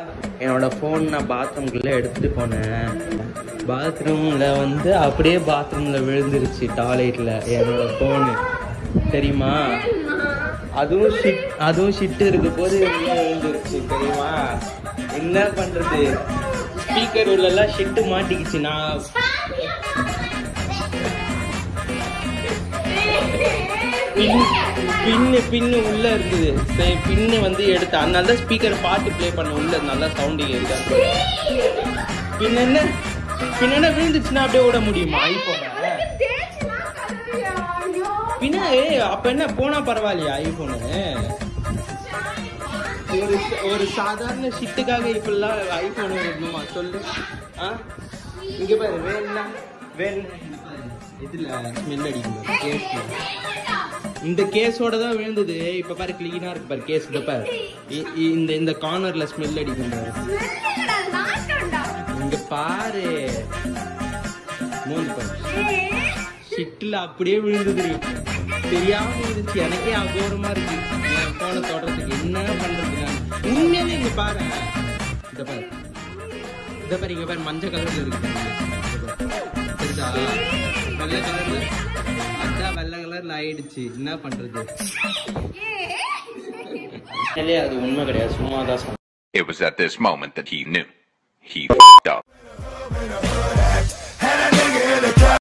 என்னோட ஃபோன் நான் பாத்ரூம்குள்ளே எடுத்துட்டு போனேன் பாத்ரூமில் வந்து அப்படியே பாத்ரூமில் விழுந்துருச்சு டாய்லெட்டில் என்னோட ஃபோனு தெரியுமா அதுவும் ஷிட் அதுவும் ஷிட்டு இருக்க போது உள்ள விழுந்துருச்சு தெரியுமா என்ன பண்றது ஸ்பீக்கர் உள்ளெல்லாம் ஷிட்டு மாட்டிக்கிச்சு நான் பின் பின்னு பின்னு உள்ள இருந்தது சரி, பின்னு வந்து எடுத்து அதனால தான் ஸ்பீக்கர் பாட்டு ப்ளே பண்ண உள்ள நல்லா சவுண்டிங் இருக்கா பின்ன என்ன பின்ன என்ன விழுந்துச்சுன்னா அப்படியே விட முடியுமா ஐபோனை பின்ன ஏய் அப்ப என்ன போனா பரவாயில்லையா ஐபோனு ஒரு ஒரு சாதாரண ஷிட்டுக்காக இப்பெல்லாம் ஐபோன் வரணுமா சொல்லு ஆ இங்க பாரு வேணா வேணா இதுல ஸ்மெல் அடிக்கும் கேஸ்ல இந்த கேஸோட தான் விழுந்தது இப்ப பாரு கிளீனா இருக்கு பாரு கேஸ் இந்த பாரு இ- இ- இந்த இந்த கார்னர்ல ஸ்மெல் அடிக்கும் பாரு இங்க பாரு மூணு பாரு ஷிட்ல அப்படியே விழுந்தது தெரியாம விழுந்துச்சு எனக்கே அகோரமா இருக்கு என் போனை தொடறதுக்கு என்ன பண்றது நான் உண்மையாலே இங்க பாரு இந்த பாரு இந்த பாரு இங்க பாரு மஞ்சள் கலர்ல இருக்கு பாரு. இங்க பாரு. தெரியுதா வெள்ளை கலர்ல அதான் வெள்ளை கலர்ல ஆயிடுச்சு என்ன பண்றது இல்லையா அது உண்மை கிடையாது சும்மா தான் சொன்னேன் It was at this moment that he knew. He f***ed up.